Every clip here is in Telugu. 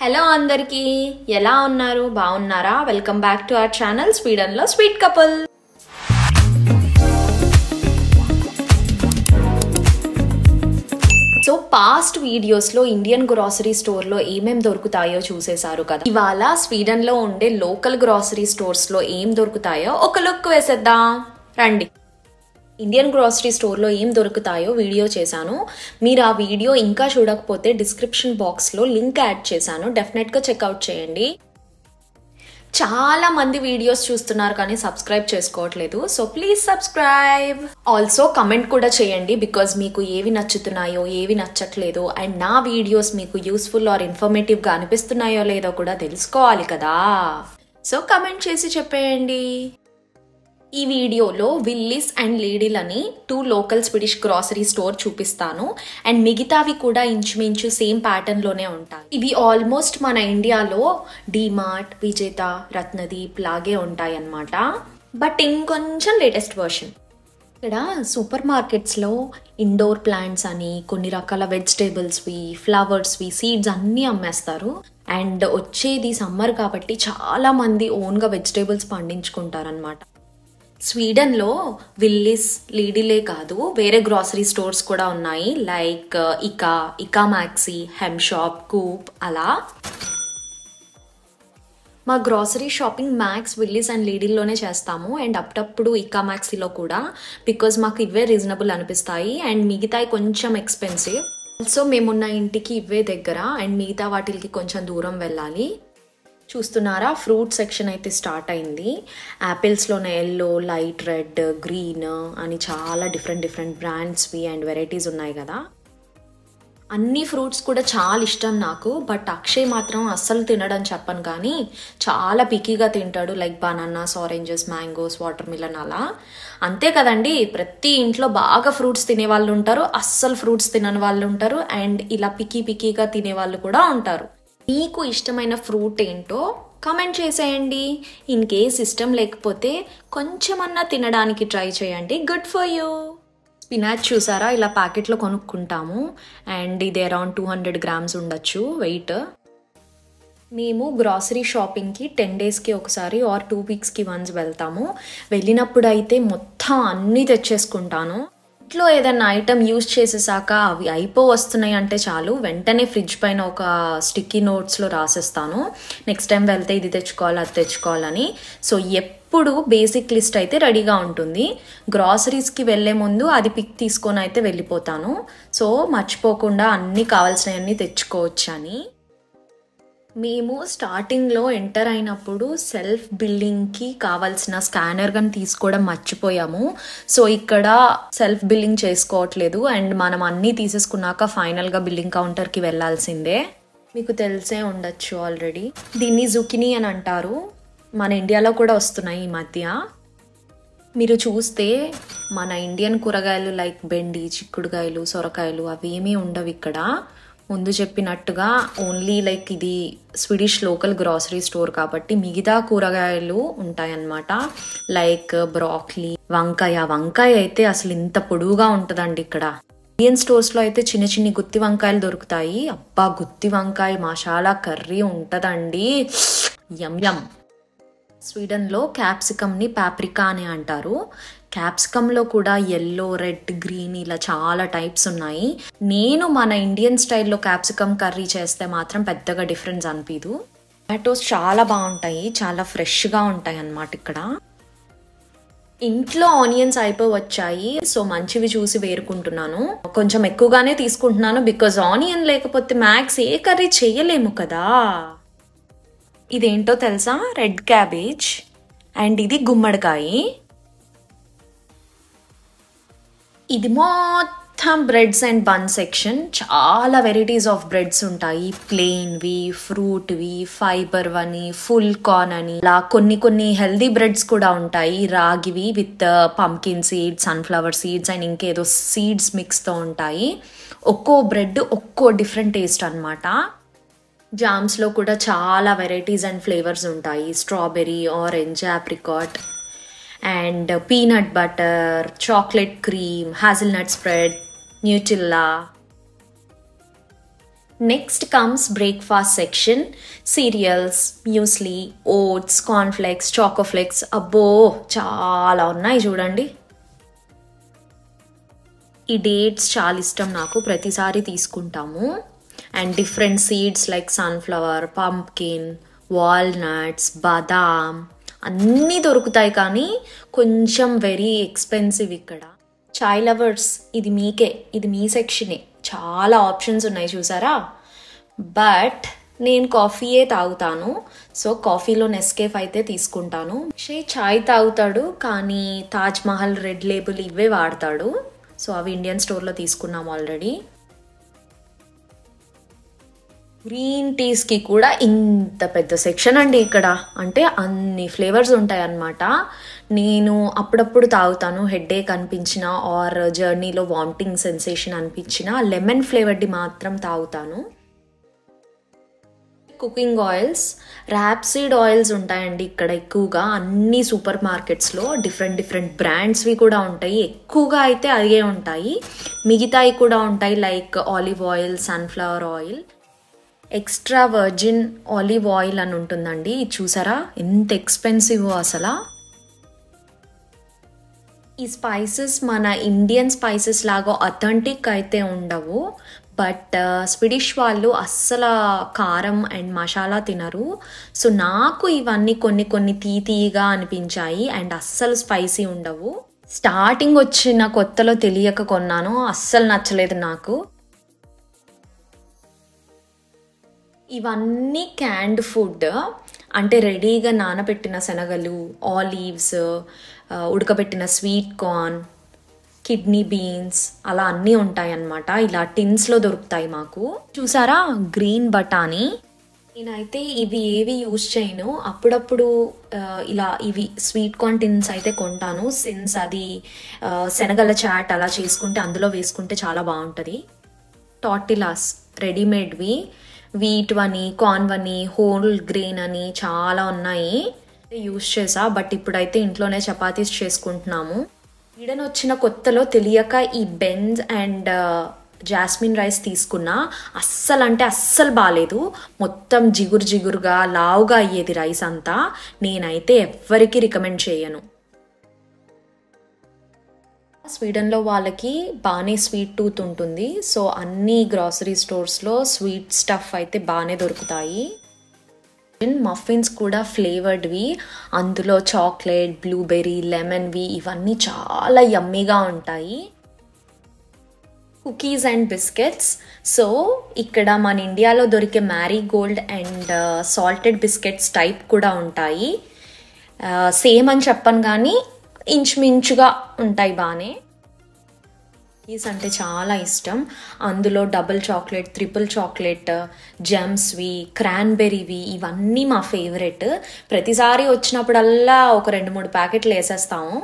హలో అందరికీ ఎలా ఉన్నారు బాగున్నారా welcome back to our channel స్వీడన్లో స్వీట్ కపుల్ సో పాస్ట్ వీడియోస్లో ఇండియన్ గ్రాసరీ స్టోర్లో ఏమేం దొరుకుతాయో చూసేశారు కదా ఇవాళ స్వీడన్లో ఉండే లోకల్ గ్రాసరీ స్టోర్స్లో ఏం దొరుకుతాయో ఒక లుక్ వేసేద్దాం రండి ఇండియన్ గ్రాసరీ స్టోర్లో ఏం దొరుకుతాయో వీడియో చేశాను మీరు ఆ వీడియో ఇంకా చూడకపోతే డిస్క్రిప్షన్ బాక్స్లో లింక్ యాడ్ చేశాను డెఫినెట్గా చెక్అవుట్ చేయండి చాలా మంది వీడియోస్ చూస్తున్నారు కానీ సబ్స్క్రైబ్ చేసుకోవట్లేదు so please subscribe also comment కూడా చేయండి బికాజ్ మీకు ఏవి నచ్చుతున్నాయో ఏవి నచ్చట్లేదో అండ్ నా వీడియోస్ మీకు యూస్ఫుల్ ఆర్ ఇన్ఫర్మేటివ్గా అనిపిస్తున్నాయో లేదో కూడా తెలుసుకోవాలి కదా సో కమెంట్ చేసి చెప్పేయండి ఈ వీడియోలో విల్లిస్ అండ్ లీడిల్ అని two local Swedish grocery store చూపిస్తాను అండ్ మిగతావి కూడా ఇంచుమించు సేమ్ ప్యాటర్న్లోనే ఉంటాయి ఇవి ఆల్మోస్ట్ మన ఇండియాలో డీమార్ట్ విజేత రత్నదీప్ లాగే ఉంటాయి అన్నమాట బట్ ఇంకొంచెం లేటెస్ట్ వర్షన్ ఇక్కడ సూపర్ మార్కెట్స్లో ఇండోర్ ప్లాంట్స్ అని కొన్ని రకాల వెజిటేబుల్స్వి ఫ్లవర్స్వి సీడ్స్ అన్నీ అమ్మేస్తారు అండ్ వచ్చేది సమ్మర్ కాబట్టి చాలా మంది ఓన్గా వెజిటేబుల్స్ పండించుకుంటారనమాట స్వీడన్లో విల్లిస్ లీడిలే కాదు వేరే గ్రాసరీ స్టోర్స్ కూడా ఉన్నాయి లైక్ ఇకా ఇకా మ్యాక్సీ హెమ్ షాప్ కూప్ అలా మా grocery shopping Max Willys and లీడిల్లోనే చేస్తాము అండ్ అప్పుడప్పుడు ఇకా మ్యాక్సీలో కూడా బికాజ్ మాకు ఇవే రీజనబుల్ అనిపిస్తాయి అండ్ మిగతాయి కొంచెం ఎక్స్పెన్సివ్ సో మేమున్న ఇంటికి ఇవే దగ్గర అండ్ మిగతా వాటికి కొంచెం దూరం వెళ్ళాలి చూస్తున్నారా ఫ్రూట్ సెక్షన్ అయితే స్టార్ట్ అయింది యాపిల్స్లోనే ఎల్లో లైట్ రెడ్ గ్రీన్ అని చాలా డిఫరెంట్ డిఫరెంట్ బ్రాండ్స్వి అండ్ వెరైటీస్ ఉన్నాయి కదా అన్ని ఫ్రూట్స్ కూడా చాలా ఇష్టం నాకు బట్ అక్షయ్ మాత్రం అస్సలు తినడం చెప్పను కానీ చాలా పికీగా తింటాడు like bananas oranges mangoes water melon అలా అంతే కదండి ప్రతి ఇంట్లో బాగా ఫ్రూట్స్ తినే వాళ్ళు ఉంటారు అస్సలు ఫ్రూట్స్ తినని వాళ్ళు ఉంటారు అండ్ ఇలా పికీ పికీగా తినే వాళ్ళు కూడా ఉంటారు మీకు ఇష్టమైన ఫ్రూట్ ఏంటో కమెంట్ చేసేయండి ఇన్ కేస్ ఇష్టం లేకపోతే కొంచెమన్నా తినడానికి ట్రై చేయండి గుడ్ ఫర్ యూ స్పినాచ్ చూసారా ఇలా ప్యాకెట్లో కొనుక్కుంటాము అండ్ ఇది అరౌండ్ టూ హండ్రెడ్ గ్రామ్స్ ఉండొచ్చు వెయిట్ మేము గ్రాసరీ షాపింగ్కి టెన్ డేస్కి ఒకసారి ఆర్ టూ వీక్స్కి వన్స్ వెళ్తాము వెళ్ళినప్పుడు అయితే మొత్తం అన్నీ తెచ్చేసుకుంటాను ఇంట్లో ఏదైనా ఐటమ్ యూజ్ చేసేసాక అవి అయిపో వస్తున్నాయి అంటే చాలు వెంటనే ఫ్రిడ్జ్ పైన ఒక స్టిక్కీ నోట్స్లో రాసేస్తాను నెక్స్ట్ టైం వెళ్తే ఇది తెచ్చుకోవాలి అది తెచ్చుకోవాలని సో ఎప్పుడు బేసిక్ లిస్ట్ అయితే రెడీగా ఉంటుంది గ్రాసరీస్కి వెళ్ళే ముందు అది పిక్ తీసుకొని అయితే వెళ్ళిపోతాను సో మర్చిపోకుండా అన్నీ కావాల్సినవన్నీ తెచ్చుకోవచ్చు అని మేము స్టార్టింగ్లో ఎంటర్ అయినప్పుడు సెల్ఫ్ బిల్లింగ్కి కావాల్సిన స్కానర్ కానీ తీసుకోవడం మర్చిపోయాము సో ఇక్కడ సెల్ఫ్ బిల్లింగ్ చేసుకోవట్లేదు అండ్ మనం అన్నీ తీసేసుకున్నాక ఫైనల్గా బిల్లింగ్ కౌంటర్కి వెళ్ళాల్సిందే మీకు తెలిసే ఉండొచ్చు ఆల్రెడీ దీన్ని జుకినీ అని అంటారు మన ఇండియాలో కూడా వస్తున్నాయి ఈ మధ్య మీరు చూస్తే మన ఇండియన్ కూరగాయలు లైక్ బెండి చిక్కుడుకాయలు సొరకాయలు అవి ఏమీ ఉండవు ఇక్కడ ముందు చెప్పినట్టుగా ఓన్లీ లైక్ ఇది స్వీడిష్ లోకల్ గ్రాసరీ స్టోర్ కాబట్టి మిగతా కూరగాయలు ఉంటాయన్నమాట లైక్ బ్రాక్లీ వంకాయ వంకాయ అయితే అసలు ఇంత పొడువుగా ఉంటుందండి ఇక్కడ ఇండియన్ స్టోర్స్లో అయితే చిన్న చిన్ని గుత్తి వంకాయలు దొరుకుతాయి అబ్బా గుత్తి వంకాయ మసాలా కర్రీ ఉంటుందండి యమ్ యమ్ స్వీడన్లో క్యాప్సికమ్ని పాప్రికా అని అంటారు క్యాప్సికంలో కూడా ఎల్లో రెడ్ గ్రీన్ ఇలా చాలా టైప్స్ ఉన్నాయి నేను మన ఇండియన్ స్టైల్లో క్యాప్సికమ్ కర్రీ చేస్తే మాత్రం పెద్దగా డిఫరెన్స్ అనిపించదు టమాటోస్ చాలా బాగుంటాయి చాలా ఫ్రెష్గా ఉంటాయి అన్నమాట ఇక్కడ ఇంట్లో ఆనియన్స్ అయిపో వచ్చాయి సో మంచివి చూసి వేరుకుంటున్నాను కొంచెం ఎక్కువగానే తీసుకుంటున్నాను బికాజ్ ఆనియన్ లేకపోతే మ్యాక్స్ ఏ కర్రీ చేయలేము కదా ఇదేంటో తెలుసా రెడ్ క్యాబేజ్ అండ్ ఇది గుమ్మడికాయ ఇది మొత్తం బ్రెడ్స్ అండ్ బన్ సెక్షన్ చాలా వెరైటీస్ ఆఫ్ బ్రెడ్స్ ఉంటాయి ప్లెయిన్వి ఫ్రూట్వి ఫైబర్ అని ఫుల్ కార్న్ అని ఇలా కొన్ని కొన్ని హెల్దీ బ్రెడ్స్ కూడా ఉంటాయి రాగివి with pumpkin seeds sunflower seeds and ఇంకేదో సీడ్స్ మిక్స్తో ఉంటాయి ఒక్కో బ్రెడ్ ఒక్కో డిఫరెంట్ టేస్ట్ అనమాట జామ్స్లో కూడా చాలా వెరైటీస్ అండ్ ఫ్లేవర్స్ ఉంటాయి strawberry orange apricot and peanut butter chocolate cream hazelnut spread Nutella next comes breakfast section cereals muesli oats cornflakes chocoflakes అబ్బో చాలా ఉన్నాయి చూడండి ఈ డేట్స్ చాలా ఇష్టం నాకు ప్రతిసారి తీసుకుంటాము and different seeds like sunflower pumpkin walnuts బాదాం అన్నీ దొరుకుతాయి కానీ కొంచెం వెరీ ఎక్స్పెన్సివ్ ఇక్కడ చాయ్ లవర్స్ ఇది మీకే ఇది మీ సెక్షనే చాలా ఆప్షన్స్ ఉన్నాయి చూసారా బట్ నేను కాఫీయే తాగుతాను సో కాఫీలో నెస్కేఫ్ అయితే తీసుకుంటాను షే చాయ్ తాగుతాడు కానీ తాజ్ మహల్ రెడ్ లేబుల్ ఇవే వాడతాడు సో అవి ఇండియన్ స్టోర్లో తీసుకున్నాం ఆల్రెడీ గ్రీన్ టీస్కి కూడా ఇంత పెద్ద సెక్షన్ అండి ఇక్కడ అంటే అన్ని ఫ్లేవర్స్ ఉంటాయి అన్నమాట నేను అప్పుడప్పుడు తాగుతాను హెడేక్ అనిపించిన ఆర్ జర్నీలో వామిటింగ్ సెన్సేషన్ అనిపించిన లెమన్ ఫ్లేవర్ది మాత్రం తాగుతాను కుకింగ్ ఆయిల్స్ ర్యాప్సీడ్ ఆయిల్స్ ఉంటాయండి ఇక్కడ ఎక్కువగా అన్ని సూపర్ మార్కెట్స్లో డిఫరెంట్ డిఫరెంట్ బ్రాండ్స్వి కూడా ఉంటాయి ఎక్కువగా అయితే అదే ఉంటాయి మిగతాయి కూడా ఉంటాయి like olive oil sunflower oil extra virgin olive oil అని ఉంటుందండి ఇది చూసారా ఎంత ఎక్స్పెన్సివ్ అసలు ఈ స్పైసెస్ మన ఇండియన్ స్పైసెస్ లాగా అథెంటిక్ అయితే ఉండవు బట్ స్వీడిష్ వాళ్ళు అస్సలు కారం అండ్ మసాలా తినరు సో నాకు ఇవన్నీ కొన్ని కొన్ని తీ తీయగా అనిపించాయి అండ్ అస్సలు స్పైసీ ఉండవు స్టార్టింగ్ వచ్చిన కొత్తలో తెలియక కొన్నాను అస్సలు నచ్చలేదు నాకు ఇవన్నీ క్యాండ్ ఫుడ్ అంటే రెడీగా నానబెట్టిన శనగలు ఆలీవ్స్ ఉడకబెట్టిన స్వీట్ కార్న్ కిడ్నీ బీన్స్ అలా అన్నీ ఉంటాయి అన్నమాట ఇలా టిన్స్లో దొరుకుతాయి మాకు చూసారా గ్రీన్ బఠానీ నేనైతే ఇవి ఏవి యూజ్ చేయను అప్పుడప్పుడు ఆ, ఇలా ఇవి స్వీట్ కార్న్ టిన్స్ అయితే కొంటాను సిన్స్ అది ఆ, శనగల చాట్ అలా చేసుకుంటే అందులో వేసుకుంటే చాలా బాగుంటుంది టార్టిలాస్ రెడీమేడ్వి వీట్ అని కార్న్ అని హోల్ గ్రెయిన్ అని చాలా ఉన్నాయి యూస్ చేసా బట్ ఇప్పుడైతే ఇంట్లోనే చపాతీస్ చేసుకుంటున్నాము ఈడన్ వచ్చిన కొత్తలో తెలియక ఈ బెన్స్ అండ్ జాస్మిన్ రైస్ తీసుకున్నా అస్సలు అంటే అస్సలు బాగాలేదు మొత్తం జిగురు జిగురుగా లావుగా అయ్యేది రైస్ అంతా నేనైతే ఎవ్వరికి రికమెండ్ చేయను స్వీడన్లో వాళ్ళకి బాగానే స్వీట్ టూత్ ఉంటుంది సో అన్ని గ్రాసరీ స్టోర్స్లో స్వీట్ స్టఫ్ అయితే బాగానే దొరుకుతాయి మఫిన్స్ కూడా ఫ్లేవర్డ్వి అందులో చాక్లెట్ బ్లూబెర్రీ లెమన్వి ఇవన్నీ చాలా యమ్మీగా ఉంటాయి కుకీస్ అండ్ బిస్కెట్స్ సో ఇక్కడ మన ఇండియాలో దొరికే Marie Gold and salted biscuits type కూడా ఉంటాయి సేమ్ అని చెప్పను కానీ ఇంచుమించుగా ఉంటాయి బాగానే కుకీస్ అంటే చాలా ఇష్టం అందులో డబుల్ చాక్లెట్ ట్రిపుల్ చాక్లెట్ జెమ్స్వి క్రాన్బెర్రీవి ఇవన్నీ మా ఫేవరెట్ ప్రతిసారి వచ్చినప్పుడల్లా ఒక రెండు మూడు ప్యాకెట్లు వేసేస్తాము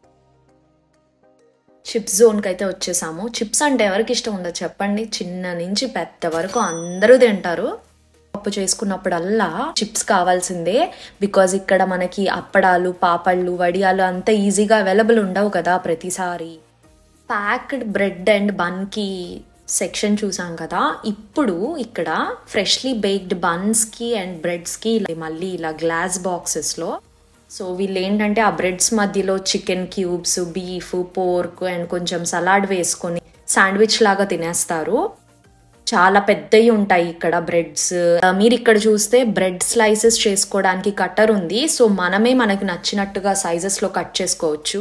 చిప్స్ జోన్కి అయితే వచ్చేసాము చిప్స్ అంటే ఎవరికి ఇష్టం ఉండదు చెప్పండి చిన్న నుంచి పెద్ద వరకు అందరూ తింటారు పప్పు చేసుకున్నప్పుడల్లా చిప్స్ కావాల్సిందే బికాజ్ ఇక్కడ మనకి అప్పడాలు పాపళ్ళు వడియాలు అంత ఈజీగా అవైలబుల్ ఉండవు కదా ప్రతిసారి ప్యాక్డ్ బ్రెడ్ అండ్ బన్కి సెక్షన్ చూసాం కదా ఇప్పుడు ఇక్కడ ఫ్రెష్లీ బేక్డ్ బన్స్కి అండ్ బ్రెడ్స్కి మళ్ళీ ఇలా గ్లాస్ బాక్సెస్లో సో వీళ్ళు ఏంటంటే ఆ బ్రెడ్స్ మధ్యలో chicken cubes beef pork and కొంచెం సలాడ్ వేసుకొని శాండ్విచ్ లాగా తినేస్తారు చాలా పెద్దవి ఉంటాయి ఇక్కడ బ్రెడ్స్ మీరు ఇక్కడ చూస్తే బ్రెడ్ స్లైసెస్ చేసుకోవడానికి కట్టర్ ఉంది సో మనమే మనకి నచ్చినట్టుగా సైజెస్లో కట్ చేసుకోవచ్చు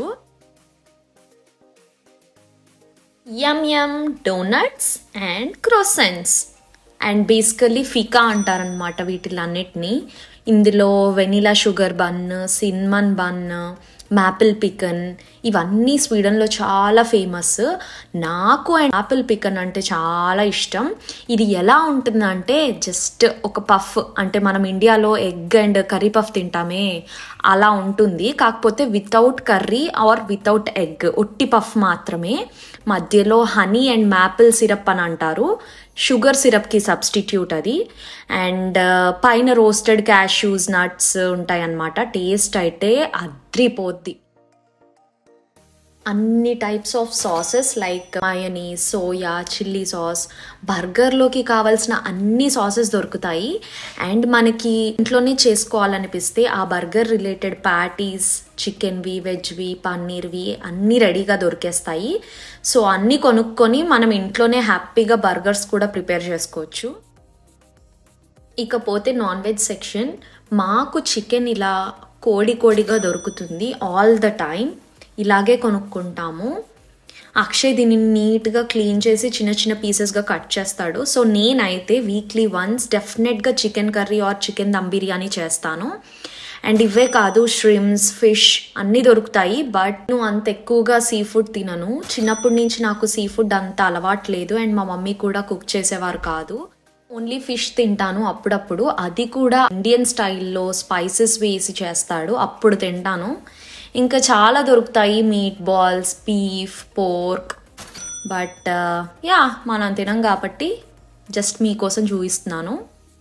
yum yum donuts and croissants and basically fika అంటారనమాట వీటిలన్నిటిని ఇందులో vanilla sugar bun cinnamon bun maple pecan ఇవన్నీ స్వీడన్లో చాలా ఫేమస్ నాకు అండ్ యాపిల్ పికన్ అంటే చాలా ఇష్టం ఇది ఎలా ఉంటుందంటే జస్ట్ ఒక పఫ్ అంటే మనం ఇండియాలో ఎగ్ అండ్ కర్రీ పఫ్ తింటామే అలా ఉంటుంది కాకపోతే without curry or without egg ఒట్టి పఫ్ మాత్రమే మధ్యలో హనీ అండ్ మ్యాపిల్ సిరప్ అని అంటారు షుగర్ సిరప్కి సబ్స్టిట్యూట్ అది అండ్ పైన రోస్టెడ్ క్యాష్యూస్ నట్స్ ఉంటాయి అన్నమాట టేస్ట్ అయితే అద్రిపోద్ది అన్ని types of sauces like mayonnaise soya chilli sauce బర్గర్లోకి కావాల్సిన అన్ని సాసెస్ దొరుకుతాయి అండ్ మనకి ఇంట్లోనే చేసుకోవాలనిపిస్తే ఆ బర్గర్ రిలేటెడ్ ప్యాటీస్ చికెన్వి వెజ్వి పన్నీర్వి అన్నీ రెడీగా దొరికేస్తాయి సో అన్నీ కొనుక్కొని మనం ఇంట్లోనే హ్యాపీగా బర్గర్స్ కూడా ప్రిపేర్ చేసుకోవచ్చు ఇకపోతే నాన్ వెజ్ సెక్షన్ మాకు చికెన్ ఇలా కోడి కోడిగా దొరుకుతుంది ఆల్ ద టైం ఇలాగే కొనుక్కుంటాము అక్షయ్ దీన్ని నీట్గా క్లీన్ చేసి చిన్న చిన్న పీసెస్గా కట్ చేస్తాడు సో నేనైతే వీక్లీ వన్స్ డెఫినెట్గా chicken curry or chicken dum biryani చేస్తాను అండ్ ఇవే కాదు ష్రిమ్స్ ఫిష్ అన్నీ దొరుకుతాయి బట్ నువ్వు అంత ఎక్కువగా సీ ఫుడ్ తినను చిన్నప్పటి నుంచి నాకు సీ ఫుడ్ అంత అలవాటు లేదు అండ్ మా మమ్మీ కూడా కుక్ చేసేవారు కాదు ఓన్లీ ఫిష్ తింటాను అప్పుడప్పుడు అది కూడా ఇండియన్ స్టైల్లో స్పైసెస్ వేసి చేస్తాడు అప్పుడు తింటాను ఇంకా చాలా దొరుకుతాయి meat balls beef pork but yeah మనం తినం కాబట్టి జస్ట్ మీకోసం చూపిస్తున్నాను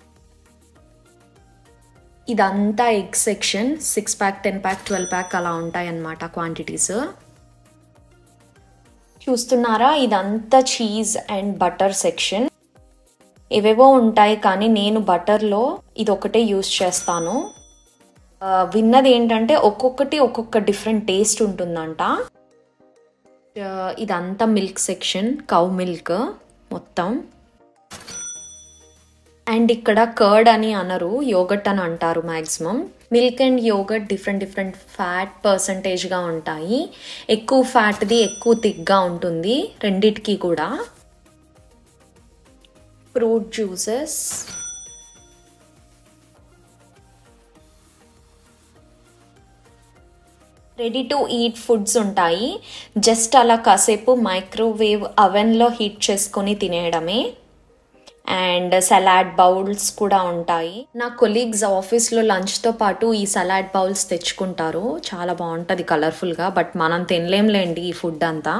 ఇదంతా egg section six pack ten pack twelve pack అలా ఉంటాయి అన్నమాట క్వాంటిటీస్ చూస్తున్నారా ఇదంతా చీజ్ అండ్ బటర్ సెక్షన్ ఏవేవో ఉంటాయి కానీ నేను బటర్లో ఇది ఒకటే యూస్ చేస్తాను ఆ, విన్నది ఏంటంటే ఒక్కొక్కటి ఒక్కొక్క డిఫరెంట్ టేస్ట్ ఉంటుందంట ఆ, ఇదంతా మిల్క్ సెక్షన్ కౌ మిల్క్ మొత్తం అండ్ ఇక్కడ కర్డ్ అని అనరు యోగట్ అని అంటారు maximum milk and yoghurt different different fat పర్సంటేజ్గా ఉంటాయి ఎక్కువ ఫ్యాట్ది ఎక్కువ థిక్గా ఉంటుంది రెండిటికి కూడా fruit juices ready to eat foods ఉంటాయి జస్ట్ అలా కాసేపు మైక్రోవేవ్ అవెన్లో హీట్ చేసుకొని తినేయడమే అండ్ సలాడ్ బౌల్స్ కూడా ఉంటాయి నా కొలీగ్స్ ఆఫీస్లో లంచ్తో పాటు ఈ సలాడ్ బౌల్స్ తెచ్చుకుంటారు చాలా బాగుంటుంది కలర్ఫుల్గా బట్ మనం తినలేంలేండి ఈ ఫుడ్ అంతా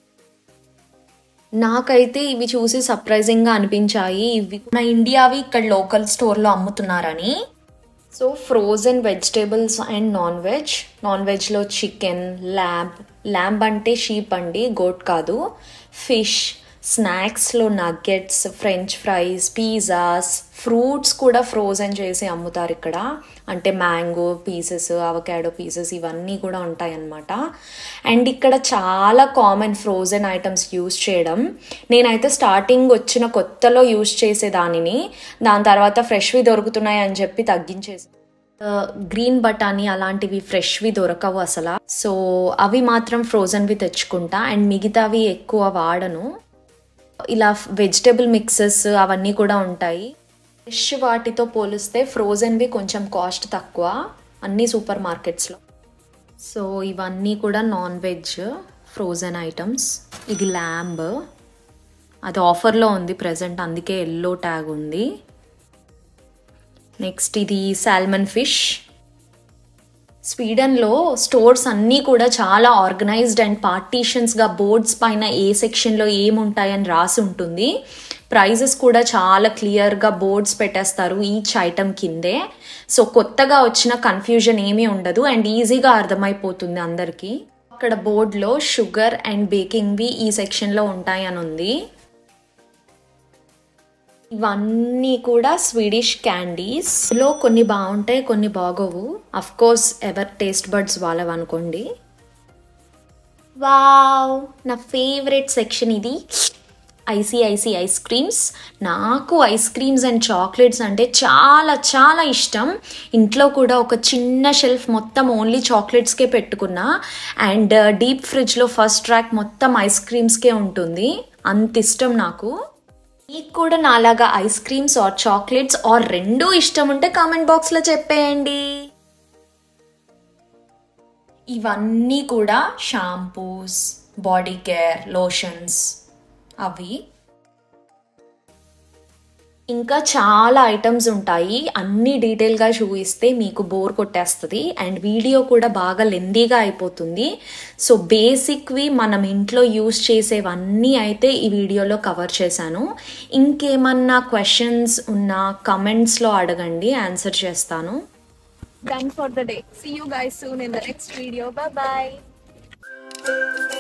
నాకైతే ఇవి చూసి సర్ప్రైజింగ్గా అనిపించాయి ఇవి మన ఇండియావి ఇక్కడ లోకల్ స్టోర్లో అమ్ముతున్నారని so frozen vegetables and non veg non వెజ్లో చికెన్ ల్యాంబ్ ల్యాంబ్ అంటే షీప్ అండి గోట్ కాదు ఫిష్ స్నాక్స్లో nuggets French fries pizzas fruits కూడా ఫ్రోజన్ చేసి అమ్ముతారు ఇక్కడ అంటే మ్యాంగో పీసెస్ అవకాడో పీసెస్ ఇవన్నీ కూడా ఉంటాయి అన్నమాట అండ్ ఇక్కడ చాలా కామన్ ఫ్రోజన్ ఐటమ్స్ యూస్ చేయడం నేనైతే స్టార్టింగ్ వచ్చిన కొత్తలో యూస్ చేసేదానిని దాని తర్వాత ఫ్రెష్వి దొరుకుతున్నాయి అని చెప్పి తగ్గించేసి గ్రీన్ బటానీ అలాంటివి ఫ్రెష్వి దొరకవు అసలు సో అవి మాత్రం ఫ్రోజన్వి తెచ్చుకుంటా అండ్ మిగతావి ఎక్కువ వాడను ఇలా వెజిటబుల్ మిక్సెస్ అవన్నీ కూడా ఉంటాయి ఫ్రెష్ వాటితో పోలిస్తే ఫ్రోజన్వి కొంచెం కాస్ట్ తక్కువ అన్ని సూపర్ మార్కెట్స్లో సో ఇవన్నీ కూడా నాన్ వెజ్ ఫ్రోజన్ ఐటమ్స్ ఇది ల్యాంబ్ అది ఆఫర్లో ఉంది ప్రజెంట్ అందుకే ఎల్లో ట్యాగ్ ఉంది నెక్స్ట్ ఇది సాల్మన్ ఫిష్ స్వీడన్లో స్టోర్స్ అన్నీ కూడా చాలా ఆర్గనైజ్డ్ అండ్ పార్టీషన్స్గా బోర్డ్స్ పైన ఏ సెక్షన్లో ఏముంటాయని రాసి ఉంటుంది ప్రైజెస్ కూడా చాలా క్లియర్గా బోర్డ్స్ పెట్టేస్తారు ఈచ్ ఐటమ్ కిందే సో కొత్తగా వచ్చిన కన్ఫ్యూజన్ ఏమీ ఉండదు అండ్ ఈజీగా అర్థమైపోతుంది అందరికీ అక్కడ బోర్డ్లో షుగర్ అండ్ బేకింగ్వి ఈ సెక్షన్లో ఉంటాయని ఉంది ఇవన్నీ కూడా స్వీడిష్ క్యాండీస్ లో కొన్ని బాగుంటాయి కొన్ని బాగోవు అఫ్ కోర్స్ ఎవర్ టేస్ట్ బర్డ్స్ వాళ్ళవనుకోండి వావ్ నా ఫేవరెట్ సెక్షన్ ఇది ఐసిఐసి ఐస్ క్రీమ్స్ నాకు ఐస్ క్రీమ్స్ అండ్ చాక్లెట్స్ అంటే చాలా చాలా ఇష్టం ఇంట్లో కూడా ఒక చిన్న షెల్ఫ్ మొత్తం ఓన్లీ చాక్లెట్స్కే పెట్టుకున్నా అండ్ డీప్ ఫ్రిడ్జ్లో ఫస్ట్ ట్రాక్ మొత్తం ఐస్ క్రీమ్స్కే ఉంటుంది అంత ఇష్టం నాకు మీకు కూడా నాలాగా ice creams or chocolates or రెండూ ఇష్టం ఉంటే కామెంట్ బాక్స్లో చెప్పేయండి ఇవన్నీ కూడా షాంపూస్ బాడీ కేర్ లోషన్స్ అవి ఇంకా చాలా ఐటమ్స్ ఉంటాయి అన్ని డీటెయిల్గా చూపిస్తే మీకు బోర్ కొట్టేస్తుంది అండ్ వీడియో కూడా బాగా లెందీగా అయిపోతుంది సో బేసిక్వి మనం ఇంట్లో యూస్ చేసేవన్నీ అయితే ఈ వీడియోలో కవర్ చేశాను ఇంకేమన్నా క్వశ్చన్స్ ఉన్న కమెంట్స్లో అడగండి ఆన్సర్ చేస్తాను done for the day. See you guys soon in the next video. Bye bye. Thank